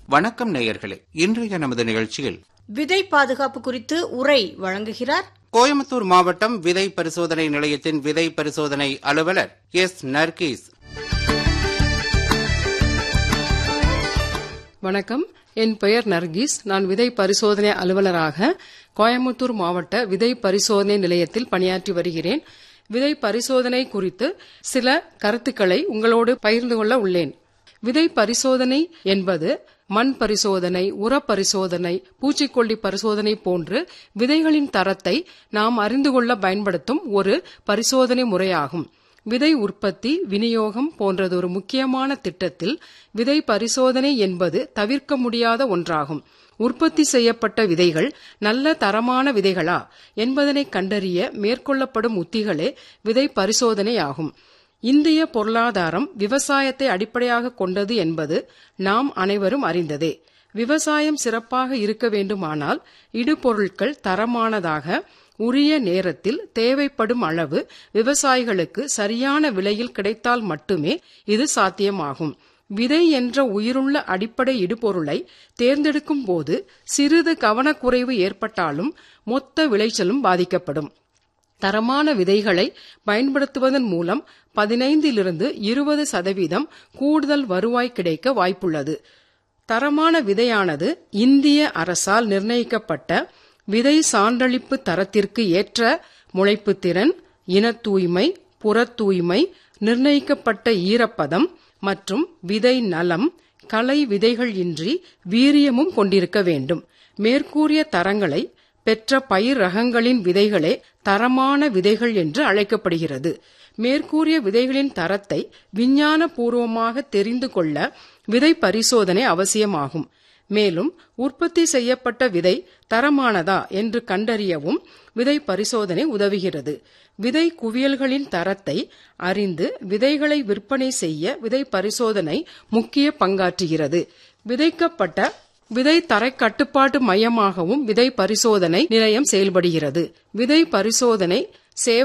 வணக்கம் நேயர்களே இன்றைய நமது நிகழ்ச்சியில் விதை பாதுகாப்பு குறித்து உரை வழங்குகிறார் கோயம்புத்தூர் மாவட்டம் விதை பரிசோதனை நிலையத்தின் விதை பரிசோதனை அலுவலர் எஸ் நர்கீஸ் வணக்கம் என் பெயர் நர்கீஸ் நான் விதை பரிசோதனை அலுவலராக கோயம்புத்தூர் மாவட்ட விதை பரிசோதனை நிலையத்தில் பணியாற்றி வருகிறேன் விதை பரிசோதனை குறித்து சில கருத்துக்களை உங்களோடு பகிர்ந்து கொள்ள உள்ளேன் விதை பரிசோதனை என்பது மண் பரிசோதனை உர பரிசோதனை பூச்சிக்கொல்லி பரிசோதனை போன்று விதைகளின் தரத்தை நாம் அறிந்து கொள்ள பயன்படுத்தும் ஒரு பரிசோதனை முறையாகும் விதை உற்பத்தி விநியோகம் போன்றதொரு முக்கியமான திட்டத்தில் விதை பரிசோதனை என்பது தவிர்க்க முடியாத ஒன்றாகும் உற்பத்தி செய்யப்பட்ட விதைகள் நல்ல தரமான விதைகளா என்பதனை கண்டறிய மேற்கொள்ளப்படும் உத்திகளே விதை பரிசோதனை ஆகும் இந்திய பொருளாதாரம் விவசாயத்தை அடிப்படையாக கொண்டது என்பது நாம் அனைவரும் அறிந்ததே விவசாயம் சிறப்பாக இருக்க வேண்டுமானால் இடுபொருட்கள் தரமானதாக உரிய நேரத்தில் தேவைப்படும் அளவு விவசாயிகளுக்கு சரியான விலையில் கிடைத்தால் மட்டுமே இது சாத்தியமாகும் விதை என்ற உயிருள்ள அடிப்படை இடுபொருளை தேர்ந்தெடுக்கும் போது சிறிது கவனக்குறைவு ஏற்பட்டாலும் மொத்த விளைச்சலும் பாதிக்கப்படும் தரமான விதைகளை பயன்படுத்துவதன் மூலம் பதினைந்திலிருந்து இருபது சதவீதம் கூடுதல் வருவாய் கிடைக்க வாய்ப்புள்ளது தரமான விதையானது இந்திய அரசால் நிர்ணயிக்கப்பட்ட விதை சான்றளிப்பு தரத்திற்கு ஏற்ற முளைப்பு திறன் இன தூய்மை புற தூய்மை நிர்ணயிக்கப்பட்ட ஈரப்பதம் மற்றும் விதை நலம் களை விதைகள் இன்றி வீரியமும் கொண்டிருக்க வேண்டும் மேற்கூறிய தரங்களை பெற்ற பயிர் ரகங்களின் விதைகளே தரமான விதைகள் என்று அழைக்கப்படுகிறது மேற்கூறிய விதைகளின் தரத்தை விஞ்ஞான பூர்வமாக தெரிந்து கொள்ள விதை பரிசோதனை அவசியமாகும் மேலும் உற்பத்தி செய்யப்பட்ட விதை தரமானதா என்று கண்டறியவும் விதை பரிசோதனை உதவுகிறது விதை குவியல்களின் தரத்தை அறிந்து விதைகளை விற்பனை செய்ய விதை பரிசோதனை முக்கிய பங்காற்றுகிறது விதைக்கப்பட்ட விதை தரை கட்டுப்பாட்டு மையமாகவும் விதை பரிசோதனை நிலையம் செயல்படுகிறது விதை பரிசோதனை சேவை